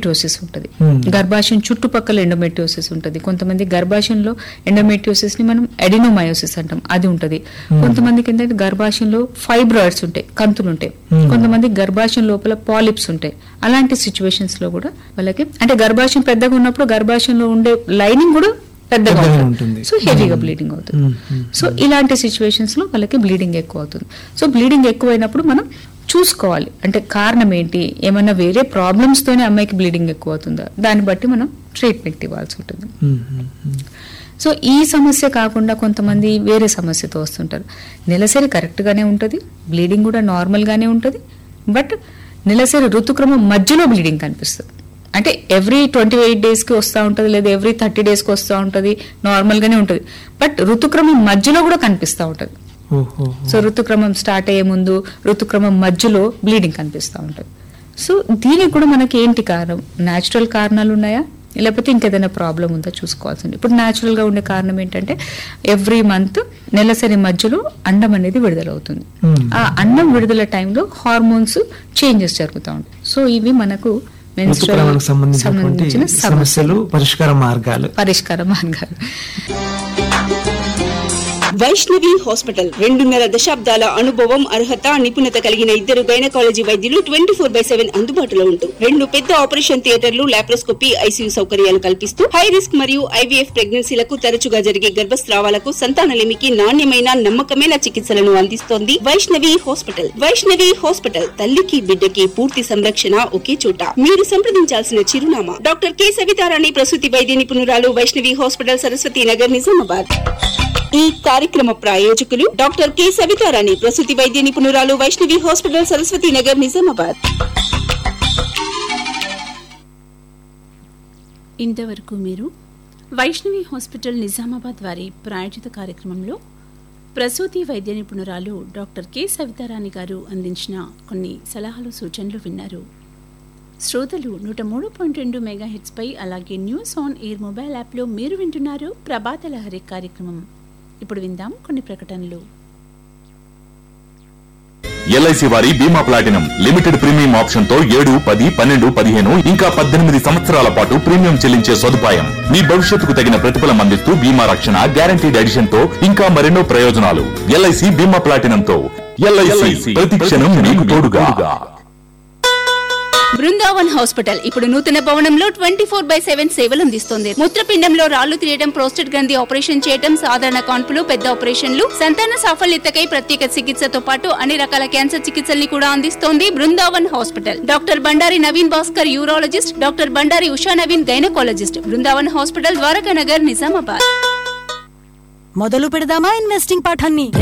Endometriosis ఉంటుంది గర్భాశయం చుట్టుపక్కల ఎండోమెట్రియోసిస్ ఉంటుంది కొంతమంది గర్భాశయంలో ఎండోమెట్రియోసిస్ ని మనం ఎడినోమయోసిస్ అంటాం అది ఉంటుంది కొంతమందికి ఏంటంటే గర్భాశయంలో ఫైబ్రాయిడ్స్ ఉంటాయి కంతులు ఉంటాయి కొంతమంది గర్భాశయం లోపల పాలిప్స్ ఉంటాయి అలాంటి సిచ్యువేషన్స్ లో కూడా వాళ్ళకి అంటే గర్భాశయం పెద్దగా ఉన్నప్పుడు గర్భాశయంలో ఉండే లైనింగ్ కూడా పెద్దగా పెద్దగా ఉంటుంది ఉంటుంది. సో హెవీగా బ్లీడింగ్ అవుతుంది మ్మ్, మ్మ్. సో ఇలాంటి సిచ్యువేషన్స్ లో వాళ్ళకి బ్లీడింగ్ ఎక్కువ అవుతుంది సో బ్లీడింగ్ ఎక్కువైనప్పుడు మనం చూసుకోవాలి అంటే కారణం ఏంటి ఏమన్నా వేరే ప్రాబ్లమ్స్ తోనే అమ్మాయికి బ్లీడింగ్ ఎక్కువ అవుతుందా దాన్ని బట్టి మనం ట్రీట్మెంట్ ఇవ్వాల్సి ఉంటుంది మ్మ్, మ్మ్, మ్మ్. సో ఈ సమస్య కాకుండా కొంతమంది వేరే సమస్యతో వస్తుంటారు నెలసరి కరెక్ట్ గానే ఉంటుంది బ్లీడింగ్ కూడా నార్మల్ గానే ఉంటుంది బట్ నెలసరి ఋతుక్రమం మధ్యలో బ్లీడింగ్ కనిపిస్తుంది అంటే ఎవ్రీ ట్వంటీ ఎయిట్ డేస్ కి వస్తూ ఉంటుంది లేదా ఎవ్రీ థర్టీ డేస్ కి వస్తూ ఉంటుంది నార్మల్ గానే ఉంటుంది బట్ ఋతుక్రమం మధ్యలో కూడా కనిపిస్తూ ఉంటుంది ఓహో సో ఋతుక్రమం స్టార్ట్ అయ్యే ముందు ఋతుక్రమం మధ్యలో బ్లీడింగ్ కనిపిస్తూ ఉంటుంది సో దీనికి కూడా మనకి ఏంటి కారణం న్యాచురల్ కారణాలు ఉన్నాయా లేకపోతే ఇంకేదైనా ప్రాబ్లం ఉందా చూసుకోవాల్సింది ఇప్పుడు న్యాచురల్ గా ఉండే కారణం ఏంటంటే ఎవ్రీ మంత్ నెలసరి మధ్యలో అండం అనేది విడుదలవుతుంది Hmm. ఆ అండం విడుదల టైంలో హార్మోన్స్ చేంజెస్ జరుగుతూ ఉంటాయి సో ఇవి మనకు menstrual ఋతుక్రమానికి సంబంధించినటువంటి సంబంధించిన సమస్యలు పరిష్కార మార్గాలు పరిష్కార మార్గాలు వైష్ణవి హాస్పిటల్ రెండున్నర దశాబ్దాల అనుభవం అర్హత నిపుణత కలిగిన ఇద్దరు గైనకాలజీ వైద్యులు ట్వంటీ ఫోర్ బై సెవెన్ అందుబాటులో ఉంటూ రెండు పెద్ద ఆపరేషన్ థియేటర్లు లాప్రోస్కోపీ ఐసీయూ సౌకర్యాలు కల్పిస్తూ హై రిస్క్ మరియు ఐవీఎఫ్ ప్రెగ్నెన్సీలకు తరచుగా జరిగే గర్భస్రావాలకు సంతానలేమికి నాణ్యమైన నమ్మకమైన చికిత్సలను అందిస్తోంది వైష్ణవి హాస్పిటల్ వైష్ణవి హాస్పిటల్ తల్లికి బిడ్డకి పూర్తి సంరక్షణ ఒకే చోట మీరు సంప్రదించాల్సిన చిరునామా డాక్టర్ కె సవితారాణి ప్రసూతి వైద్య నిపుణురాలు వైష్ణవి హాస్పిటల్ సరస్వతి నగర్ నిజామాబాద్ ఈ కార్యక్రమ ప్రాయోజకులు డాక్టర్ కె సవితారాణి ప్రసూతి వైద్య నిపుణురాలు వైష్ణవి హాస్పిటల్ సరస్వతి నగర్ నిజామాబాద్ ఇంతవరకు మీరు వైష్ణవి హాస్పిటల్ నిజామాబాద్ వారి ప్రాయోజిత కార్యక్రమంలో ప్రసూతి వైద్య నిపుణురాలు డాక్టర్ కె సవితారాణి గారు అందించిన కొన్ని సలహాలు సూచనలు విన్నారు శ్రోతలు నూట మూడు పాయింట్ రెండు మెగా పై అలాగే న్యూస్ ఆన్ ఎయిర్ మొబైల్ యాప్లో మీరు వింటున్నారు ప్రభాత లహరి కార్యక్రమం ఇప్పుడు విందాం కొన్ని ప్రకటనలు ఎల్ఐసి వారి బీమా ప్లాటినం లిమిటెడ్ ప్రీమియం ఆప్షన్ తో ఏడు పది పన్నెండు పదిహేను ఇంకా పద్దెనిమిది సంవత్సరాల పాటు ప్రీమియం చెల్లించే సదుపాయం మీ భవిష్యత్తుకు తగిన ప్రతిఫలం అందిస్తూ బీమా రక్షణ గ్యారంటీడ్ ఎడిషన్ తో ఇంకా మరెన్నో ప్రయోజనాలు ఎల్ఐసి బీమా ప్లాటినం తో ఎల్ఐసి ప్రతి క్షణం మీకు తోడుగా బృందావన్ హాస్పిటల్ ఇప్పుడు నూతన భవనంలో ట్వంటీ ఫోర్ బై సెవెన్ సేవలు అందిస్తోంది మూత్రపిండంలో రాళ్లు తీయడం ప్రోస్టేట్ గ్రంథి ఆపరేషన్ చేయడం సాధారణ కాన్పులు పెద్ద ఆపరేషన్లు సంతాన సాఫల్యతకై ప్రత్యేక చికిత్సతో పాటు అన్ని రకాల క్యాన్సర్ చికిత్సల్ని కూడా అందిస్తోంది Brindavan hospital doctor Bandari Naveen Bhaskar urologist doctor Bandari Usha Naveen gynaecologist Brindavan hospital Dwaraka Nagar Nizamabad మొదలు పెడదామా ఇన్వెస్టింగ్ పాఠాన్ని